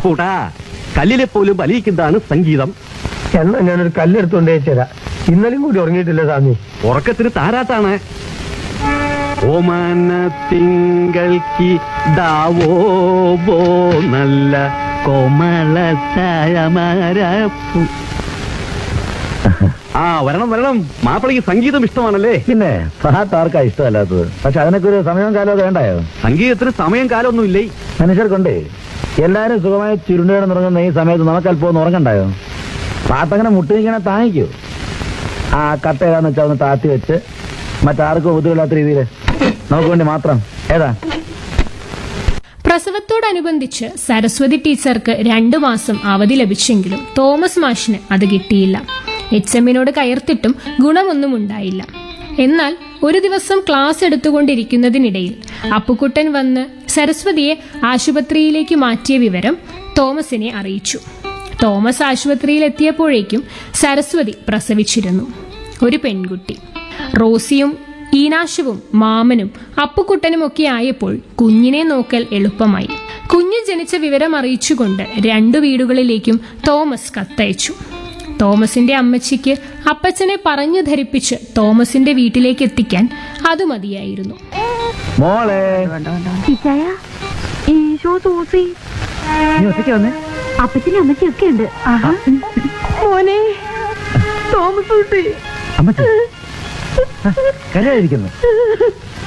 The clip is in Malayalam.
അപ്പൂട്ടാ കല്ലിലെ പോലും ബലിയിക്കുന്നതാണ് സംഗീതം എന്നാ ഞാനൊരു കല്ലെടുത്തോണ്ട് തരാം ഇന്നലെയും കൂടി ഉറങ്ങിയിട്ടില്ല സ്വാമി ഉറക്കത്തിന് താരാട്ടാണ് ഓമന തിങ്കൾക്കി ദാവോ ബോ നല്ല കോമള ആ വരണം വരണം മാപ്പിളയ്ക്ക് സംഗീതം ഇഷ്ടമാണല്ലേ പിന്നെ പാട്ട് ആർക്കാ ഇഷ്ടമല്ലാത്തത് പക്ഷെ അതിനൊക്കെ ഒരു സമയവും കാലമൊക്കെ വേണ്ടായോ സംഗീതത്തിന് സമയം കാലമൊന്നുമില്ലേ മനുഷ്യർക്കുണ്ടേ എല്ലാരും സുഖമായി ചുരുണ്ടുകിടന്ന് ഉറങ്ങുന്ന ഈ സമയത്ത് നമുക്ക് അല്പം ഒന്ന് ഉറങ്ങണ്ടായോ പാട്ടങ്ങനെ മുട്ടിനിങ്ങനെ താങ്ങിക്കോ ആ കട്ട ഏതാന്ന് വെച്ചാൽ ഒന്ന് താത്തി വെച്ച് മറ്റാർക്കും ബുദ്ധിമില്ലാത്ത രീതിയിൽ നമുക്ക് വേണ്ടി മാത്രം ഏതാ പ്രസവത്തോടനുബന്ധിച്ച് സരസ്വതി ടീച്ചർക്ക് രണ്ടു മാസം അവധി ലഭിച്ചെങ്കിലും തോമസ് മാഷിന് അത് കിട്ടിയില്ല എച്ച് എമ്മിനോട് കയർത്തിട്ടും ഗുണമൊന്നും ഉണ്ടായില്ല എന്നാൽ ഒരു ദിവസം ക്ലാസ് എടുത്തുകൊണ്ടിരിക്കുന്നതിനിടയിൽ അപ്പുക്കുട്ടൻ വന്ന് സരസ്വതിയെ ആശുപത്രിയിലേക്ക് മാറ്റിയ വിവരം തോമസിനെ അറിയിച്ചു തോമസ് ആശുപത്രിയിൽ എത്തിയപ്പോഴേക്കും സരസ്വതി പ്രസവിച്ചിരുന്നു ഒരു പെൺകുട്ടി റോസിയും ഈനാശുവും മാമനും അപ്പുക്കുട്ടനുമൊക്കെ ആയപ്പോൾ കുഞ്ഞിനെ നോക്കൽ എളുപ്പമായി കുഞ്ഞ് ജനിച്ച വിവരം അറിയിച്ചുകൊണ്ട് രണ്ടു വീടുകളിലേക്കും തോമസ് കത്തയച്ചു തോമസിന്റെ അമ്മച്ചിക്ക് അപ്പച്ചനെ പറഞ്ഞു ധരിപ്പിച്ച് തോമസിന്റെ വീട്ടിലേക്ക് എത്തിക്കാൻ അത് മതിയായിരുന്നു മോളെ ഇച്ചായ ഈശോ സൂസി നീ ഒറ്റയ്ക്ക് വന്നേ അപ്പച്ചനും അമ്മച്ചിയൊക്കെ ഉണ്ട് മോനെ തോമസ് കുട്ടി അമ്മച്ചി കരയായിരിക്കുന്നു